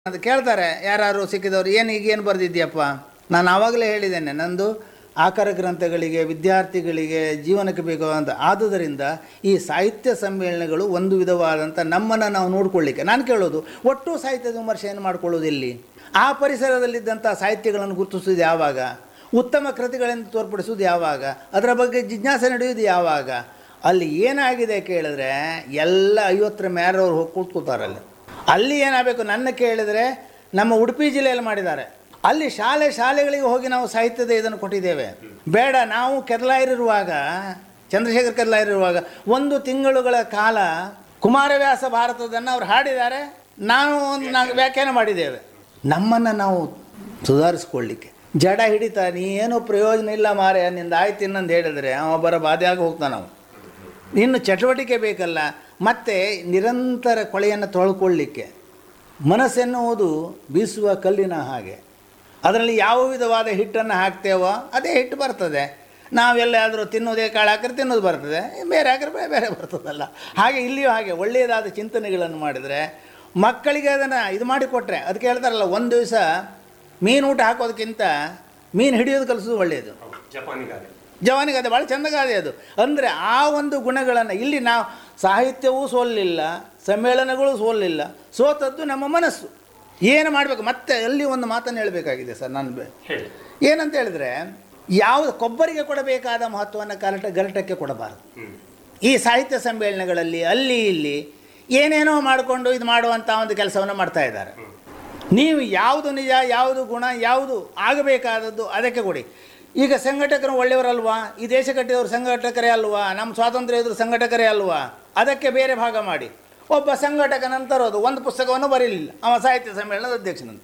ಅದು ಕೇಳ್ತಾರೆ ಯಾರು ಸಿಕ್ಕಿದವರು ಏನು ಈಗೇನು ಬರೆದಿದ್ಯಪ್ಪ ನಾನು ಆವಾಗಲೇ ಹೇಳಿದ್ದೇನೆ ನಂದು ಆಕಾರ ಗ್ರಂಥಗಳಿಗೆ ವಿದ್ಯಾರ್ಥಿಗಳಿಗೆ ಜೀವನಕ್ಕೆ ಬೇಕಾದಂಥ ಆದುದರಿಂದ ಈ ಸಾಹಿತ್ಯ ಸಮ್ಮೇಳನಗಳು ಒಂದು ವಿಧವಾದಂಥ ನಮ್ಮನ್ನು ನಾವು ನೋಡ್ಕೊಳ್ಳಿಕ್ಕೆ ನಾನು ಕೇಳೋದು ಒಟ್ಟು ಸಾಹಿತ್ಯದ ವಿಮರ್ಶೆಯನ್ನು ಮಾಡ್ಕೊಳ್ಳೋದು ಇಲ್ಲಿ ಆ ಪರಿಸರದಲ್ಲಿದ್ದಂಥ ಸಾಹಿತ್ಯಗಳನ್ನು ಗುರುತಿಸೋದು ಯಾವಾಗ ಉತ್ತಮ ಕೃತಿಗಳನ್ನು ತೋರ್ಪಡಿಸೋದು ಯಾವಾಗ ಅದರ ಬಗ್ಗೆ ಜಿಜ್ಞಾಸೆ ನಡೆಯೋದು ಯಾವಾಗ ಅಲ್ಲಿ ಏನಾಗಿದೆ ಕೇಳಿದ್ರೆ ಎಲ್ಲ ಐವತ್ತರ ಮೇರವ್ರು ಹೋಗಿ ಕೂತ್ಕೋತಾರಲ್ಲಿ ಅಲ್ಲಿ ಏನಾಗಬೇಕು ನನ್ನ ಕೇಳಿದರೆ ನಮ್ಮ ಉಡುಪಿ ಜಿಲ್ಲೆಯಲ್ಲಿ ಮಾಡಿದ್ದಾರೆ ಅಲ್ಲಿ ಶಾಲೆ ಶಾಲೆಗಳಿಗೆ ಹೋಗಿ ನಾವು ಸಾಹಿತ್ಯದ ಇದನ್ನು ಕೊಟ್ಟಿದ್ದೇವೆ ಬೇಡ ನಾವು ಕೆದಲಾಯಿರುವಾಗ ಚಂದ್ರಶೇಖರ್ ಕೆದಲಾಯಿರುವಾಗ ಒಂದು ತಿಂಗಳುಗಳ ಕಾಲ ಕುಮಾರವ್ಯಾಸ ಭಾರತದನ್ನು ಅವ್ರು ಹಾಡಿದ್ದಾರೆ ನಾವು ಒಂದು ನಾವು ವ್ಯಾಖ್ಯಾನ ಮಾಡಿದ್ದೇವೆ ನಮ್ಮನ್ನು ನಾವು ಸುಧಾರಿಸ್ಕೊಳ್ಳಿಕ್ಕೆ ಜಡ ಹಿಡಿತಾ ನೀ ಏನೂ ಪ್ರಯೋಜನ ಇಲ್ಲ ಮಾರೆ ನಿಂದ ಆಯ್ತು ಇನ್ನೊಂದು ಹೇಳಿದ್ರೆ ಅವ ಬರೋ ಬಾಧೆಯಾಗಿ ಹೋಗ್ತಾನೆ ನಾವು ಇನ್ನು ಚಟುವಟಿಕೆ ಬೇಕಲ್ಲ ಮತ್ತು ನಿರಂತರ ಕೊಳೆಯನ್ನು ತೊಳ್ಕೊಳ್ಳಿಕ್ಕೆ ಮನಸ್ಸೆನ್ನುವುದು ಬೀಸುವ ಕಲ್ಲಿನ ಹಾಗೆ ಅದರಲ್ಲಿ ಯಾವ ವಿಧವಾದ ಹಿಟ್ಟನ್ನು ಹಾಕ್ತೇವೋ ಅದೇ ಹಿಟ್ಟು ಬರ್ತದೆ ನಾವೆಲ್ಲಾದರೂ ತಿನ್ನೋದೇ ಕಾಳು ಹಾಕಿದ್ರೆ ತಿನ್ನೋದು ಬರ್ತದೆ ಬೇರೆ ಹಾಕಿದ್ರೆ ಬೇರೆ ಬೇರೆ ಬರ್ತದಲ್ಲ ಹಾಗೆ ಇಲ್ಲಿಯೂ ಹಾಗೆ ಒಳ್ಳೆಯದಾದ ಚಿಂತನೆಗಳನ್ನು ಮಾಡಿದರೆ ಮಕ್ಕಳಿಗೆ ಅದನ್ನು ಇದು ಮಾಡಿಕೊಟ್ರೆ ಅದಕ್ಕೆ ಹೇಳ್ತಾರಲ್ಲ ಒಂದು ದಿವಸ ಮೀನು ಊಟ ಹಾಕೋದಕ್ಕಿಂತ ಮೀನು ಹಿಡಿಯೋದು ಕಲಿಸೋದು ಒಳ್ಳೆಯದು ಜಪಾನಿಗಾರೆ ಜವಾನಿಗೆ ಅದು ಭಾಳ ಚಂದಗಾದೆ ಅದು ಅಂದರೆ ಆ ಒಂದು ಗುಣಗಳನ್ನು ಇಲ್ಲಿ ನಾವು ಸಾಹಿತ್ಯವೂ ಸೋಲಿಲ್ಲ ಸಮ್ಮೇಳನಗಳು ಸೋಲಿಲ್ಲ ಸೋತದ್ದು ನಮ್ಮ ಮನಸ್ಸು ಏನು ಮಾಡಬೇಕು ಮತ್ತೆ ಅಲ್ಲಿ ಒಂದು ಮಾತನ್ನು ಹೇಳಬೇಕಾಗಿದೆ ಸರ್ ನಾನು ಬೆ- ಹೇಳಿ ಏನಂತ ಹೇಳಿದ್ರೆ ಯಾವುದು ಕೊಬ್ಬರಿಗೆ ಕೊಡಬೇಕಾದ ಮಹತ್ವವನ್ನು ಗರಟ ಗರಟಕ್ಕೆ ಕೊಡಬಾರದು ಹ್ಮ್ ಈ ಸಾಹಿತ್ಯ ಸಮ್ಮೇಳನಗಳಲ್ಲಿ ಅಲ್ಲಿ ಇಲ್ಲಿ ಏನೇನೋ ಮಾಡಿಕೊಂಡು ಇದು ಮಾಡುವಂಥ ಒಂದು ಕೆಲಸವನ್ನು ಮಾಡ್ತಾ ಇದ್ದಾರೆ ನೀವು ಯಾವುದು ನಿಜ ಯಾವುದು ಗುಣ ಯಾವುದು ಆಗಬೇಕಾದದ್ದು ಅದಕ್ಕೆ ಕೊಡಿ ಈಗ ಸಂಘಟಕರು ಒಳ್ಳೆಯವರಲ್ವಾ ಈ ದೇಶ ಕಟ್ಟಿದವರು ಸಂಘಟಕರೇ ಅಲ್ವಾ ನಮ್ಮ ಸ್ವಾತಂತ್ರ್ಯ ಇದ್ರು ಸಂಘಟಕರೇ ಅಲ್ವಾ ಅದಕ್ಕೆ ಬೇರೆ ಭಾಗ ಮಾಡಿ ಒಬ್ಬ ಸಂಘಟಕನಂತ ತರೋದು ಒಂದು ಪುಸ್ತಕವನ್ನು ಬರೀಲಿಲ್ಲ ಅವ ಸಾಹಿತ್ಯ ಸಮ್ಮೇಳನದ ಅಧ್ಯಕ್ಷನಂತೆ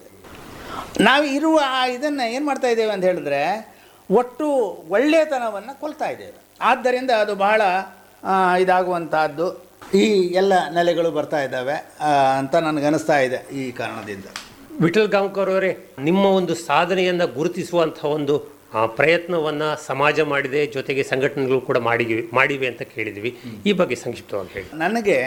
ನಾವು ಇರುವ ಆ ಇದನ್ನು ಏನು ಮಾಡ್ತಾ ಇದ್ದೇವೆ ಅಂತ ಹೇಳಿದ್ರೆ ಒಟ್ಟು ಒಳ್ಳೆಯತನವನ್ನು ಕೊಲ್ತಾ ಇದ್ದೇವೆ ಆದ್ದರಿಂದ ಅದು ಬಹಳ ಆ, ಇದಾಗುವಂತಹದ್ದು ಈ ಎಲ್ಲ ನೆಲೆಗಳು ಬರ್ತಾ ಇದ್ದಾವೆ ಆ, ಅಂತ ನನಗನ್ನಿಸ್ತಾ ಇದೆ ಈ ಕಾರಣದಿಂದ ವಿಠಲ್ ಗಾಂವ್ಕರ್ ಅವರೇ ನಿಮ್ಮ ಒಂದು ಸಾಧನೆಯನ್ನು ಗುರುತಿಸುವಂಥ ಒಂದು ಆ, ಪ್ರಯತ್ನವನ್ನ ಸಮಾಜ ಮಾಡಿದೆ ಜೊತೆಗೆ ಸಂಘಟನೆಗಳು ಕೂಡ ಮಾಡಿವೆ ಮಾಡಿವೆ ಅಂತ ಕೇಳಿದ್ವಿ ಈ ಬಗ್ಗೆ ಸಂಕ್ಷಿಪ್ತವಾಗಿ ಹೇಳಿ ನನಗೆ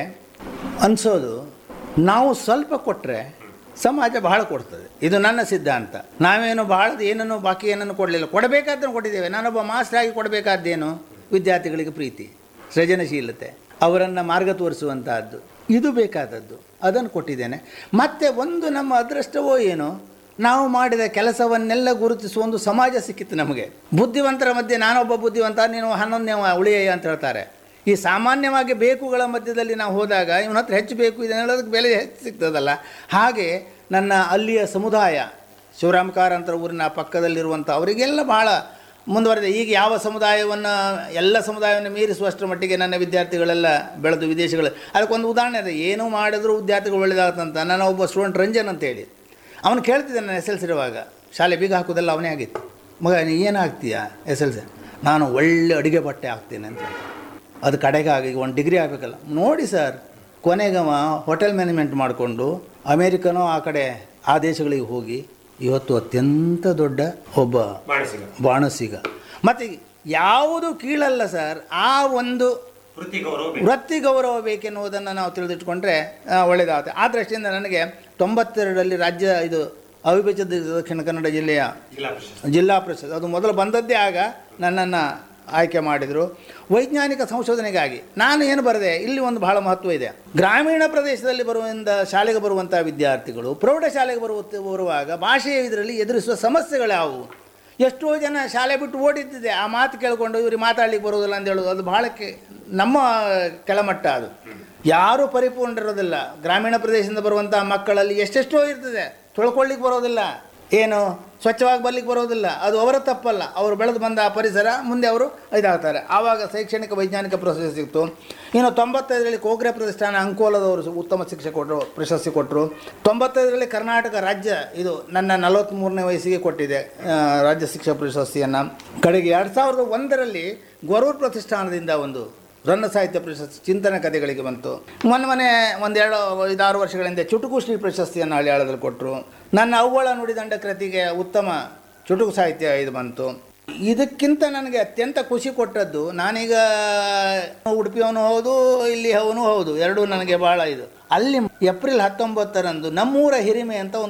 ಅನಿಸೋದು ನಾವು ಸ್ವಲ್ಪ ಕೊಟ್ಟರೆ ಸಮಾಜ ಬಹಳ ಕೊಡ್ತದೆ ಇದು ನನ್ನ ಸಿದ್ಧಾಂತ ನಾವೇನು ಬಹಳ ಏನನ್ನು ಬಾಕಿ ಏನನ್ನು ಕೊಡಲಿಲ್ಲ ಕೊಡಬೇಕಾದ್ದನ್ನು ಕೊಟ್ಟಿದ್ದೇವೆ ನಾನೊಬ್ಬ ಮಾಸ್ಟರ್ ಆಗಿ ಕೊಡಬೇಕಾದ್ದೇನು ವಿದ್ಯಾರ್ಥಿಗಳಿಗೆ ಪ್ರೀತಿ ಸೃಜನಶೀಲತೆ ಅವರನ್ನು ಮಾರ್ಗ ತೋರಿಸುವಂತಹದ್ದು ಇದು ಬೇಕಾದದ್ದು ಅದನ್ನು ಕೊಟ್ಟಿದ್ದೇನೆ ಮತ್ತು ಒಂದು ನಮ್ಮ ಅದೃಷ್ಟವೋ ಏನೋ ನಾವು ಮಾಡಿದ ಕೆಲಸವನ್ನೆಲ್ಲ ಗುರುತಿಸುವ ಒಂದು ಸಮಾಜ ಸಿಕ್ಕಿತ್ತು ನಮಗೆ ಬುದ್ಧಿವಂತರ ಮಧ್ಯೆ ನಾನೊಬ್ಬ ಬುದ್ಧಿವಂತ ನೀನು ಹನ್ನೊಂದನೇ ಉಳಿಯ ಅಂತ ಹೇಳ್ತಾರೆ ಈ ಸಾಮಾನ್ಯವಾಗಿ ಬೇಕುಗಳ ಮಧ್ಯದಲ್ಲಿ ನಾವು ಹೋದಾಗ ಇವನ ಹತ್ರ ಹೆಚ್ಚು ಬೇಕು ಇದನ್ನು ಹೇಳೋದಕ್ಕೆ ಬೆಲೆ ಹೆಚ್ಚು ಸಿಗ್ತದಲ್ಲ ಹಾಗೆ ನನ್ನ ಅಲ್ಲಿಯ ಸಮುದಾಯ ಶಿವರಾಮ ಕಾರಂತರ ಊರಿನ ಪಕ್ಕದಲ್ಲಿರುವಂಥ ಅವರಿಗೆಲ್ಲ ಭಾಳ ಮುಂದುವರೆದ ಈಗ ಯಾವ ಸಮುದಾಯವನ್ನು ಎಲ್ಲ ಸಮುದಾಯವನ್ನು ಮೀರಿಸುವಷ್ಟರ ಮಟ್ಟಿಗೆ ನನ್ನ ವಿದ್ಯಾರ್ಥಿಗಳೆಲ್ಲ ಬೆಳೆದು ವಿದೇಶಗಳು ಅದಕ್ಕೊಂದು ಉದಾಹರಣೆ ಇದೆ ಏನೂ ಮಾಡಿದ್ರೂ ವಿದ್ಯಾರ್ಥಿಗಳು ಒಳ್ಳೆಯದಾಗತ್ತಂತ ನನ್ನ ಒಬ್ಬ ಸ್ಟೂಡೆಂಟ್ ರಂಜನ್ ಅಂತೇಳಿ ಅವನು ಕೇಳ್ತಿದ್ದೆ ನಾನು ಎಸ್ ಎಲ್ ಸಿ ಇರುವಾಗ ಶಾಲೆ ಬೀಗ ಹಾಕೋದೆಲ್ಲ ಅವನೇ ಆಗಿತ್ತು ಮಗ ನೀ ಏನಾಗ್ತೀಯಾ ಎಸ್ ಎಲ್ ಸಿ ನಾನು ಒಳ್ಳೆ ಅಡುಗೆ ಬಟ್ಟೆ ಹಾಕ್ತೇನೆ ಅಂತ ಅದು ಕಡೆಗೆ ಆಗಿ ಒಂದು ಡಿಗ್ರಿ ಆಗಬೇಕಲ್ಲ ನೋಡಿ ಸರ್ ಕೊನೆಗವ ಹೋಟೆಲ್ ಮ್ಯಾನೇಜ್ಮೆಂಟ್ ಮಾಡಿಕೊಂಡು ಅಮೇರಿಕನೋ ಆ ಕಡೆ ಆ ದೇಶಗಳಿಗೆ ಹೋಗಿ ಇವತ್ತು ಅತ್ಯಂತ ದೊಡ್ಡ ಒಬ್ಬ ಬಾಣಸಿಗ ಬಾಣಸಿಗ ಮತ್ತು ಯಾವುದು ಕೀಳಲ್ಲ ಸರ್ ಆ ಒಂದು ವೃತ್ತಿ ಗೌರವ ವೃತ್ತಿ ಗೌರವ ಬೇಕೆನ್ನುವುದನ್ನು ನಾವು ತಿಳಿದಿಟ್ಕೊಂಡ್ರೆ ಆ, ಒಳ್ಳೆಯದಾಗುತ್ತೆ ಆ ದೃಷ್ಟಿಯಿಂದ ನನಗೆ ತೊಂಬತ್ತೆರಡರಲ್ಲಿ ರಾಜ್ಯ ಇದು ಅವಿಭಜಿತ ದಕ್ಷಿಣ ಕನ್ನಡ ಜಿಲ್ಲೆಯ ಜಿಲ್ಲಾ ಪರಿಷತ್ ಜಿಲ್ಲಾ ಪರಿಷತ್ ಅದು ಮೊದಲು ಬಂದದ್ದೇ ಆಗ ನನ್ನನ್ನು ಆಯ್ಕೆ ಮಾಡಿದರು ವೈಜ್ಞಾನಿಕ ಸಂಶೋಧನೆಗಾಗಿ ನಾನು ಏನು ಬರೆದೆ ಇಲ್ಲಿ ಒಂದು ಬಹಳ ಮಹತ್ವ ಇದೆ ಗ್ರಾಮೀಣ ಪ್ರದೇಶದಲ್ಲಿ ಬರುವಂಥ ಶಾಲೆಗೆ ಬರುವಂಥ ವಿದ್ಯಾರ್ಥಿಗಳು ಪ್ರೌಢಶಾಲೆಗೆ ಬರುವ ಬರುವಾಗ ಭಾಷೆಯ ಇದರಲ್ಲಿ ಎದುರಿಸುವ ಸಮಸ್ಯೆಗಳು ಯಾವುವು ಎಷ್ಟೋ ಜನ ಶಾಲೆ ಬಿಟ್ಟು ಓಡಿದ್ದಿದೆ ಆ ಮಾತು ಕೇಳಿಕೊಂಡು ಇವ್ರಿಗೆ ಮಾತಾಡ್ಲಿಕ್ಕೆ ಬರುವುದಿಲ್ಲ ಅಂತ ಹೇಳೋದು ಅದು ಬಹಳ ಕೆ ನಮ್ಮ ಕೆಳಮಟ್ಟ ಅದು ಯಾರೂ ಪರಿಪೂರ್ಣರಿರೋದಿಲ್ಲ ಗ್ರಾಮೀಣ ಪ್ರದೇಶದಿಂದ ಬರುವಂಥ ಮಕ್ಕಳಲ್ಲಿ ಎಷ್ಟೆಷ್ಟೋ ಇರ್ತದೆ ತೊಳ್ಕೊಳ್ಳಿಕ್ಕೆ ಬರೋದಿಲ್ಲ ಏನು ಸ್ವಚ್ಛವಾಗಿ ಬರ್ಲಿಕ್ಕೆ ಬರೋದಿಲ್ಲ ಅದು ಅವರ ತಪ್ಪಲ್ಲ ಅವರು ಬೆಳೆದು ಬಂದ ಆ ಪರಿಸರ ಮುಂದೆ ಅವರು ಇದಾಗ್ತಾರೆ ಆವಾಗ ಶೈಕ್ಷಣಿಕ ವೈಜ್ಞಾನಿಕ ಪ್ರಶಸ್ತಿ ಸಿಕ್ತು ಇನ್ನು ತೊಂಬತ್ತೈದರಲ್ಲಿ ಕೋಗ್ರೆ ಪ್ರತಿಷ್ಠಾನ ಅಂಕೋಲದವರು ಸು- ಉತ್ತಮ ಶಿಕ್ಷೆ ಕೊಟ್ಟರು ಪ್ರಶಸ್ತಿ ಕೊಟ್ಟರು ತೊಂಬತ್ತೈದರಲ್ಲಿ ಕರ್ನಾಟಕ ರಾಜ್ಯ ಇದು ನನ್ನ ನಲವತ್ತ್ಮೂರನೇ ವಯಸ್ಸಿಗೆ ಕೊಟ್ಟಿದೆ ಆ, ರಾಜ್ಯ ಶಿಕ್ಷಾ ಪ್ರಶಸ್ತಿಯನ್ನು ಕಡೆಗೆ ಎರಡು ಸಾವಿರದ ಒಂದರಲ್ಲಿ ಗೊರೂರು ಪ್ರತಿಷ್ಠಾನದಿಂದ ಒಂದು ರನ್ನ ಸಾಹಿತ್ಯ ಪ್ರಶಸ್ತಿ ಚಿಂತನ ಕಥೆಗಳಿಗೆ ಬಂತು ಮೊನ್ನೆ ಮೊನ್ನೆ ಒಂದೆರಡು ಐದಾರು ವರ್ಷಗಳ ಹಿಂದೆ ಚುಟುಕು ಶ್ರೀ ಪ್ರಶಸ್ತಿಯನ್ನು ಹಳ್ಯಾಳದಲ್ಲಿ ಕೊಟ್ಟರು ನನ್ನ ಅವ್ವಳ ನುಡಿದಂಡ ಕೃತಿಗೆ ಉತ್ತಮ ಚುಟುಕು ಸಾಹಿತ್ಯ ಇದು ಬಂತು ಇದಕ್ಕಿಂತ ನನಗೆ ಅತ್ಯಂತ ಖುಷಿ ಕೊಟ್ಟದ್ದು ನಾನೀಗ ಉಡುಪಿಯವನು ಹೌದು ಇಲ್ಲಿ ಅವನು ಹೌದು ಎರಡೂ ನನಗೆ ಭಾಳ ಇದು ಅಲ್ಲಿ ಏಪ್ರಿಲ್ ಹತ್ತೊಂಬತ್ತರಂದು ನಮ್ಮೂರ ಹಿರಿಮೆ ಅಂತ ಒಂದು